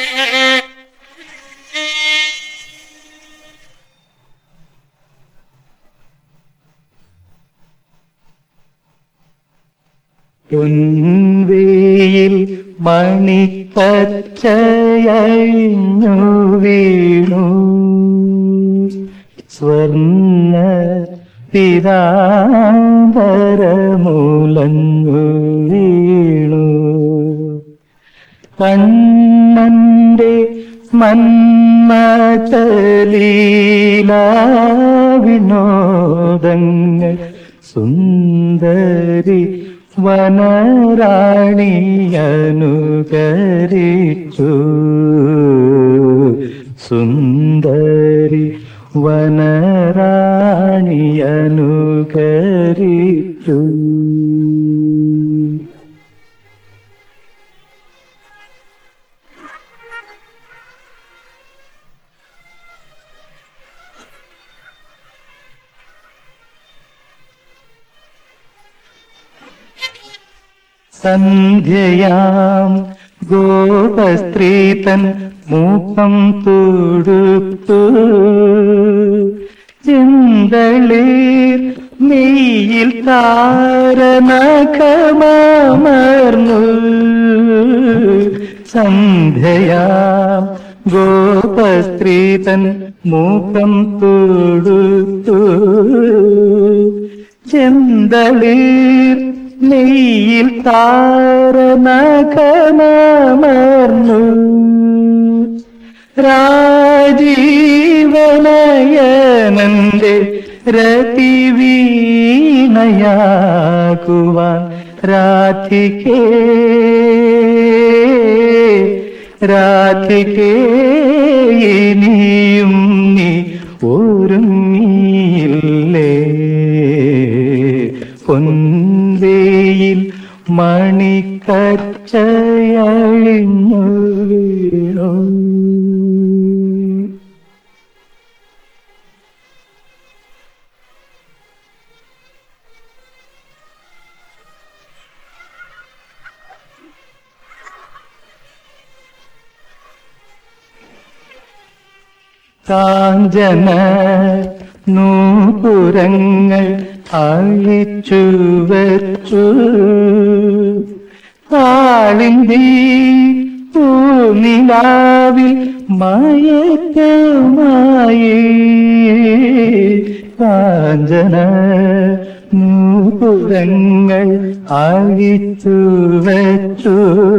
പൊൻവേയിൽ മണിക്കച്ചയഴിഞ്ഞു വീണു സ്വർണ്ണ പിതാന്തരമൂലങ്ങു വീണു കണ്ണന്റെ മന്മതലീല വിനോദങ്ങൾ സുന്ദരി വനറാണിയനുകരിച്ചു സുന്ദരി വനറാണിയനുകരിച്ചു സന്ധ്യയാം ഗോപസ്ത്രീതൻ മൂക്കം തൊടുത്തു ചിന്തളിർ നെയ്യിൽ താരനഖമർന്നു സന്ധ്യയാം ഗോപസ്ത്രീതൻ മൂക്കം തൊടുത്തു ചെന്തളിർ നെയ്യിൽ താരനഖമർന്നു രാജീവനയനന്റെ രതിവീണയാകുവാൻ രാധികേ രാധികേ ഇനിയും നീ ഒരുങ്ങിയില്ലേ പൊൻവേയിൽ മണിക്കച്ചയഴിഞ്ഞു വീണു കാഞ്ചന നൂപുരങ്ങൾ അഴിച്ചു വച്ചു കാളിന്തി പൂനിലാവിൽ മയക്കമായി കാഞ്ചന നൂപുരങ്ങൾ അഴിച്ചു വച്ചു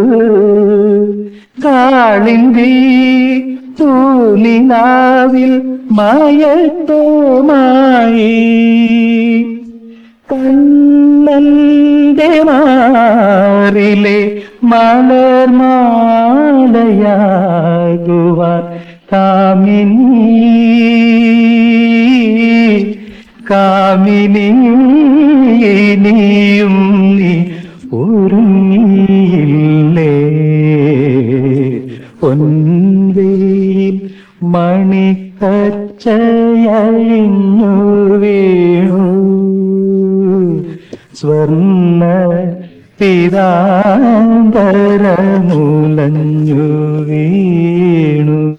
കാളിന്തി തൂനിലാവിൽ മയത്തോമായി കണ്ണന്റെ മാറിലെ മലർമാലയാകുവാൻ കാമിനി കാമിനി നീയും നീ ഒരുങ്ങിയില്ലേ പൊൻവേയിൽ മണിക്കച്ചയഴിഞ്ഞു വീണു സ്വർണ്ണ പിതാന്തരമുലഞ്ഞു വീണു